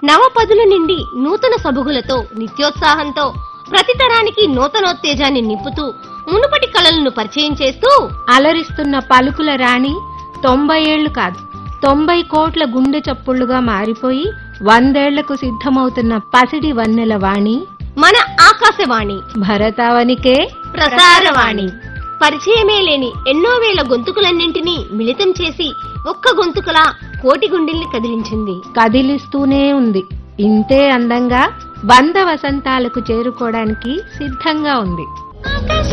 నవపదుల నిండి నూతన సబుగులతో నిత్యోత్సాహంతో ప్రతి తరానికి నూతనోత్తేజాన్ని నింపుతూ మునుపటి కళలను పరిచయం చేస్తూ అలరిస్తున్న పలుకుల రాణి తొంభై ఏళ్లు కాదు తొంభై కోట్ల గుండె చప్పుళ్లుగా మారిపోయి వందేళ్లకు సిద్ధమవుతున్న పసిడి వన్నెల వాణి మన ఆకాశవాణి భరతావనికే ప్రసారవాణి పరిచయమే లేని ఎన్నో వేల గొంతుకులన్నింటినీ మిళితం చేసి ఒక్క గొంతుకలా కోటి గుండెల్ని కదిలించింది కదిలిస్తూనే ఉంది ఇంతే అందంగా వంద వసంతాలకు చేరుకోవడానికి సిద్ధంగా ఉంది